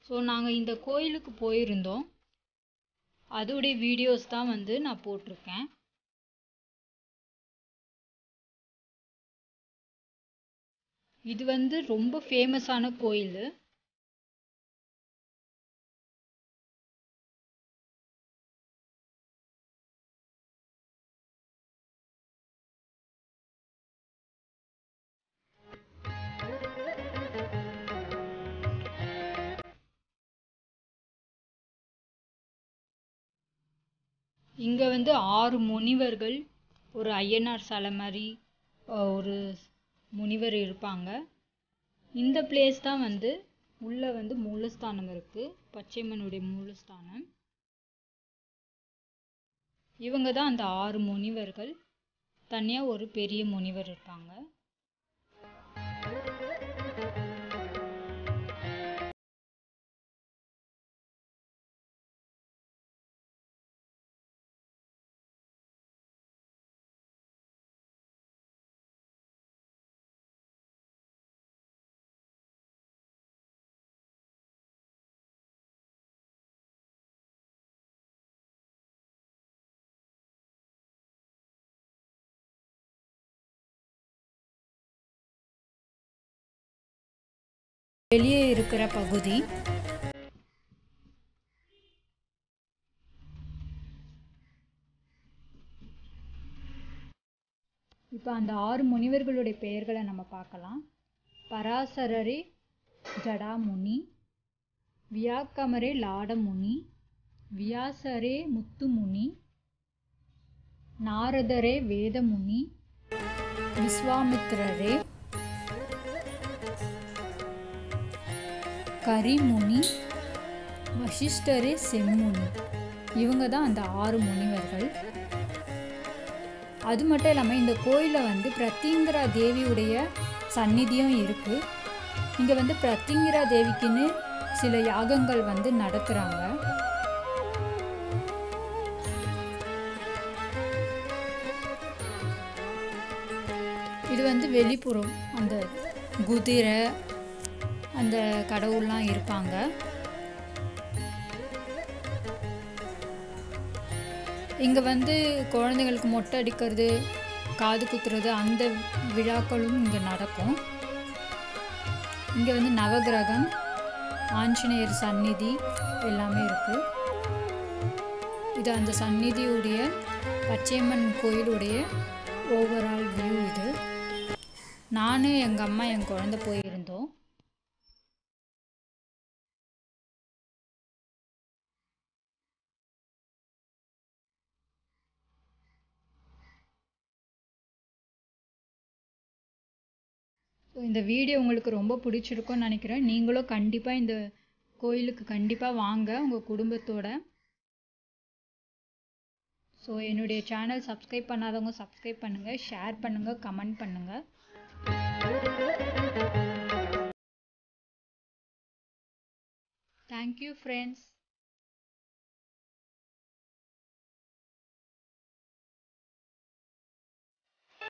so நாங்கள் இந்த கோயிலுக்கு போயிருந்தோம் அதோடைய வீடியோஸ் தான் வந்து நான் போட்டிருக்கேன் இது வந்து ரொம்ப ஃபேமஸான கோயில் இங்கே வந்து ஆறு முனிவர்கள் ஒரு ஐயனார் சிலை மாதிரி அஹ், ஒரு முனிவர் இருப்பாங்க இந்த பிளேஸ் தான் வந்து உள்ளே வந்து மூலஸ்தானம் இருக்குது பச்சையம்மனுடைய மூலஸ்தானம் இவங்க தான் அந்த ஆறு முனிவர்கள் தனியாக ஒரு பெரிய முனிவர் இருப்பாங்க வெளியே இருக்கிற பகுதி இப்போ அந்த ஆறு முனிவர்களுடைய பெயர்களை நம்ம பார்க்கலாம் பராசரரே ஜடாமுனி வியாக்கமரே லாடமுனி வியாசரே முத்துமுனி நாரதரே வேதமுனி விஸ்வாமித்திரரே கரிமுனி வசிஷ்டரே செம்முனி இவங்க தான் அந்த ஆறு முனிவர்கள் அது மட்டும் இல்லாமல் இந்த கோயிலில் வந்து பிரத்திங்கரா தேவியுடைய சந்நிதியும் இருக்குது இங்கே வந்து பிரத்திங்கரா தேவிக்குன்னு சில யாகங்கள் வந்து நடத்துகிறாங்க இது வந்து வெளிப்புறம் அந்த குதிரை அந்த கடவுள்லாம் இருப்பாங்க இங்கே வந்து குழந்தைங்களுக்கு மொட்டை அடிக்கிறது காது குத்துறது அந்த விழாக்களும் இங்கே நடக்கும் இங்கே வந்து நவகிரகம் ஆஞ்சநேயர் சந்நிதி எல்லாமே இருக்குது இது அந்த சந்நிதியுடைய பச்சையம்மன் கோயிலுடைய ஓவரால் வியூ இது நான் எங்கள் அம்மா என் குழந்தை போயிருந்தோம் ஸோ இந்த வீடியோ உங்களுக்கு ரொம்ப பிடிச்சிருக்கும்னு நினைக்கிறேன் நீங்களும் கண்டிப்பாக இந்த கோயிலுக்கு கண்டிப்பாக வாங்க உங்கள் குடும்பத்தோட ஸோ என்னுடைய சேனல் சப்ஸ்கிரைப் பண்ணாதவங்க சப்ஸ்கிரைப் பண்ணுங்கள் ஷேர் பண்ணுங்கள் கமெண்ட் பண்ணுங்கள் தேங்க்யூ ஃப்ரெண்ட்ஸ்